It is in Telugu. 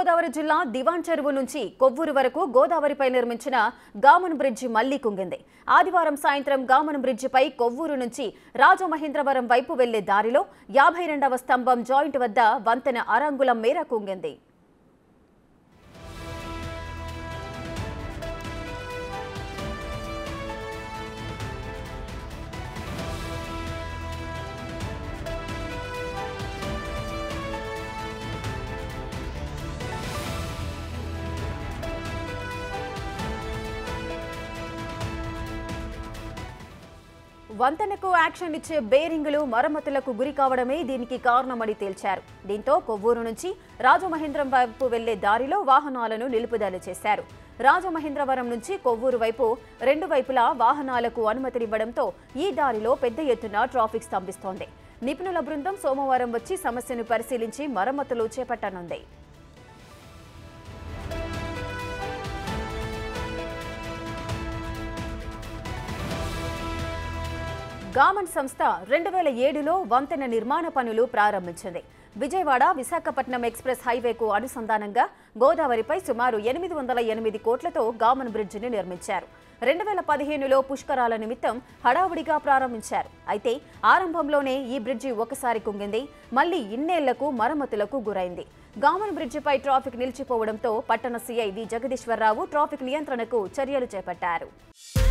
గోదావరి జిల్లా దివాన్ చెరువు నుంచి కొవ్వూరు వరకు గోదావరిపై నిర్మించిన గామన్ బ్రిడ్జి మళ్లీ కుంగింది ఆదివారం సాయంత్రం గామన్ బ్రిడ్జిపై కొవ్వూరు నుంచి రాజమహేంద్రవరం వైపు వెళ్లే దారిలో యాభై రెండవ స్తంభం జాయింట్ వద్ద వంతెన అరంగుళం మేర కుంగింది వంతెనకు యాక్షన్ ఇచ్చే బేరింగులు మరమ్మతులకు గురి కావడమే దీనికి కారణమని తేల్చారు దీంతో కొవ్వూరు నుంచి రాజమహేంద్రం వైపు వెళ్లే దారిలో వాహనాలను నిలుపుదల చేశారు రాజమహేంద్రవరం నుంచి కొవ్వూరు వైపు రెండు వైపులా వాహనాలకు అనుమతినివ్వడంతో ఈ దారిలో పెద్ద ఎత్తున ట్రాఫిక్ స్తంభిస్తోంది నిపుణుల బృందం సోమవారం వచ్చి సమస్యను పరిశీలించి మరమ్మతులు చేపట్టనుంది గామన్ సంస్థ రెండు వేల ఏడులో వంతెన నిర్మాణ పనులు ప్రారంభించింది విజయవాడ విశాఖపట్నం ఎక్స్ప్రెస్ హైవేకు అనుసంధానంగా గోదావరిపై సుమారు ఎనిమిది వందల ఎనిమిది కోట్లతో గామన్ బ్రిడ్జిని నిర్మించారు రెండు వేల పదిహేనులో పుష్కరాల నిమిత్తం హడావుడిగా ప్రారంభించారు అయితే ఆరంభంలోనే ఈ బ్రిడ్జి ఒకసారి కుంగింది మళ్లీ ఇన్నేళ్లకు మరమ్మతులకు గురైంది గామన్ బ్రిడ్జిపై ట్రాఫిక్ నిలిచిపోవడంతో పట్టణ సీఐ వి జగదీశ్వరరావు ట్రాఫిక్ నియంత్రణకు చర్యలు చేపట్టారు